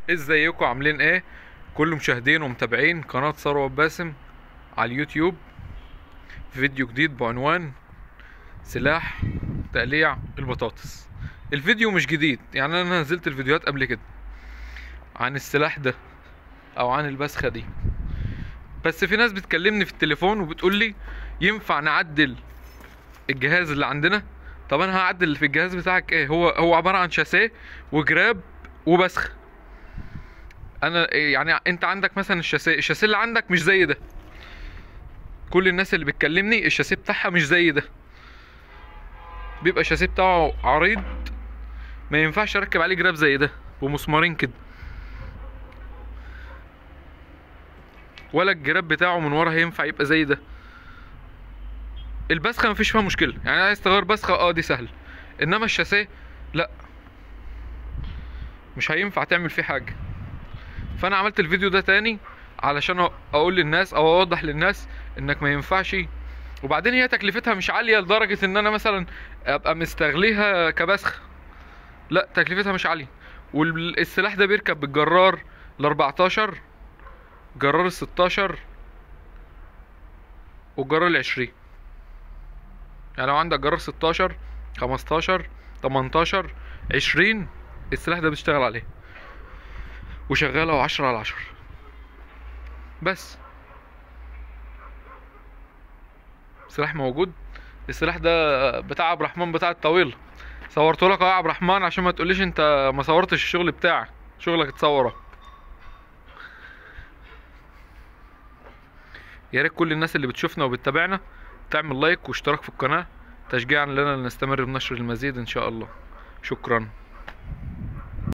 ازيكم عاملين ايه كل مشاهدين ومتابعين قناة ثروت باسم على اليوتيوب فيديو جديد بعنوان سلاح تقليع البطاطس الفيديو مش جديد يعني انا نزلت الفيديوهات قبل كده عن السلاح ده او عن البسخة دي بس في ناس بتكلمني في التليفون وبتقول لي ينفع نعدل الجهاز اللي عندنا طب انا هعدل في الجهاز بتاعك ايه هو هو عبارة عن شاسيه وجراب وبسخ انا يعني انت عندك مثلا الشاسيه الشاسيه اللي عندك مش زي ده كل الناس اللي بتكلمني الشاسيه بتاعها مش زي ده بيبقى الشاسيه بتاعه عريض ما ينفعش اركب عليه جراب زي ده ومسمارين كده ولا الجراب بتاعه من ورا هينفع يبقى زي ده البسخه مفيش فيها مشكله يعني عايز تغير بسخه اه دي سهله انما الشاسيه لا مش هينفع تعمل فيه حاجه فانا عملت الفيديو ده تاني علشان اقول للناس او اوضح للناس انك ما ينفعش وبعدين هي تكلفتها مش عاليه لدرجه ان انا مثلا ابقى مستغليها كبسخ لا تكلفتها مش عاليه والسلاح ده بيركب بالجرار ال 14 جرار ال 16 والجرار ال 20 يعني لو عندك جرار 16 15 18 20 السلاح ده بتشتغل عليه وشغاله عشرة على عشرة بس سلاح موجود السلاح ده بتاع عبد الرحمن بتاع الطويل صورته لك اهو يا عبد الرحمن عشان ما تقوليش انت ما صورتش الشغل بتاعك شغلك اتصوره يا ريت كل الناس اللي بتشوفنا وبتتابعنا تعمل لايك واشتراك في القناه تشجيعا لنا لنستمر بنشر المزيد ان شاء الله شكرا